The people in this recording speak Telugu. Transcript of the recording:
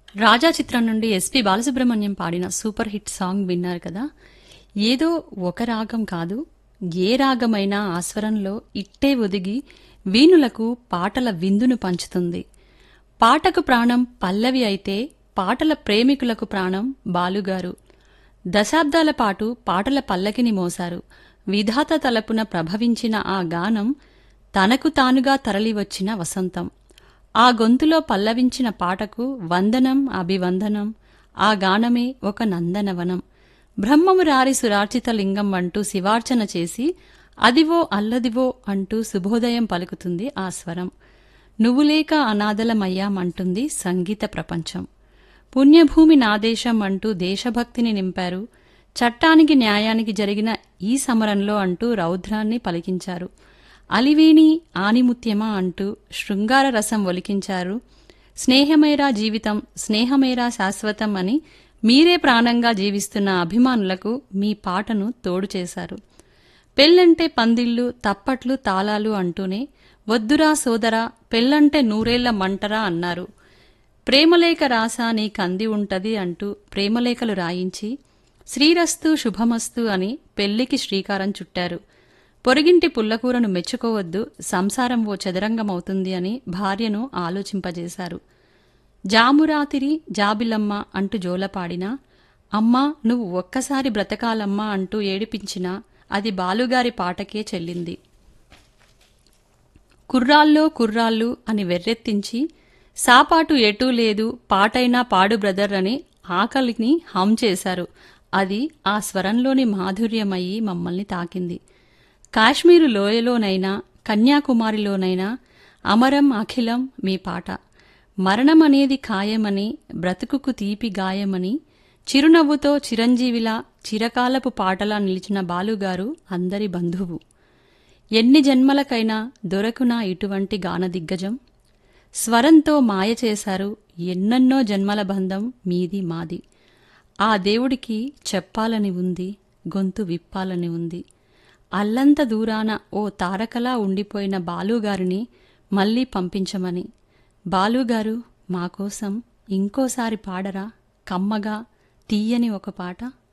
రాజా చిత్రం నుండి ఎస్పి బాలసుబ్రహ్మణ్యం పాడిన సూపర్ హిట్ సాంగ్ విన్నారు కదా ఏదో ఒక రాగం కాదు ఏ రాగమైనా ఆస్వరంలో ఇట్టే ఒదిగి వీణులకు పాటల విందును పంచుతుంది పాటకు ప్రాణం పల్లవి అయితే పాటల ప్రేమికులకు ప్రాణం బాలుగారు దశాబ్దాల పాటు పాటల పల్లకిని మోశారు విధాత తలపున ప్రభవించిన ఆ గానం తనకు తానుగా తరలివచ్చిన వసంతం ఆ గొంతులో పల్లవించిన పాటకు వందనం అభివందనం ఆ గానమే ఒక నందనవనం బ్రహ్మము రారి సురార్చిత లింగం అంటూ శివార్చన చేసి అదివో అల్లదివో అంటూ శుభోదయం పలుకుతుంది ఆ స్వరం నువ్వులేక అనాథలమయ్యామంటుంది సంగీత ప్రపంచం పుణ్యభూమి నాదేశం అంటూ దేశభక్తిని నింపారు చట్టానికి న్యాయానికి జరిగిన ఈ సమరంలో అంటూ రౌద్రాన్ని పలికించారు అలివేణి ఆనిముత్యమా అంటూ శృంగార రసం ఒలికించారు స్నేహమేరా జీవితం స్నేహమేరా శాశ్వతం అని మీరే ప్రాణంగా జీవిస్తున్న అభిమానులకు మీ పాటను తోడు చేశారు పెళ్ళంటే పందిళ్ళు తప్పట్లు తాళాలు అంటూనే వద్దురా సోదరా పెళ్ళంటే నూరేళ్ల మంటరా అన్నారు ప్రేమలేఖ రాసా నీకంది ఉంటది అంటూ ప్రేమలేఖలు రాయించి శ్రీరస్తు శుభమస్తు అని పెళ్లికి శ్రీకారం చుట్టారు పొరుగింటి పుల్లకూరను మెచ్చుకోవద్దు సంసారం ఓ చదరంగమవుతుంది అని భార్యను ఆలోచింపజేశారు జామురాతిరి జాబిలమ్మ అంటూ జోలపాడినా అమ్మా నువ్వు ఒక్కసారి బ్రతకాలమ్మా అంటూ ఏడిపించినా అది బాలుగారి పాటకే చెల్లింది కుర్రాల్లో కుర్రాళ్ళు అని వెర్రెత్తించి సాపాటు ఎటూ లేదు పాటైనా పాడు బ్రదర్ అని ఆకలిని హమ్ చేశారు అది ఆ స్వరంలోని మాధుర్యమయ్యి మమ్మల్ని తాకింది కాశ్మీరు లోయలోనైనా కన్యాకుమారిలోనైనా అమరం అఖిలం మీ పాట మరణమనేది ఖాయమని బ్రతుకుకు తీపి గాయమని చిరునవ్వుతో చిరంజీవిలా చిరకాలపు పాటలా నిలిచిన బాలుగారు అందరి బంధువు ఎన్ని జన్మలకైనా దొరకునా ఇటువంటి గాన దిగ్గజం స్వరంతో మాయ చేశారు ఎన్నెన్నో జన్మల బంధం మీది మాది ఆ దేవుడికి చెప్పాలని ఉంది గొంతు విప్పాలని ఉంది అల్లంత దూరాన ఓ తారకలా ఉండిపోయిన బాలుగారిని మళ్ళీ పంపించమని బాలుగారు మా కోసం ఇంకోసారి పాడరా కమ్మగా తీయని ఒక పాట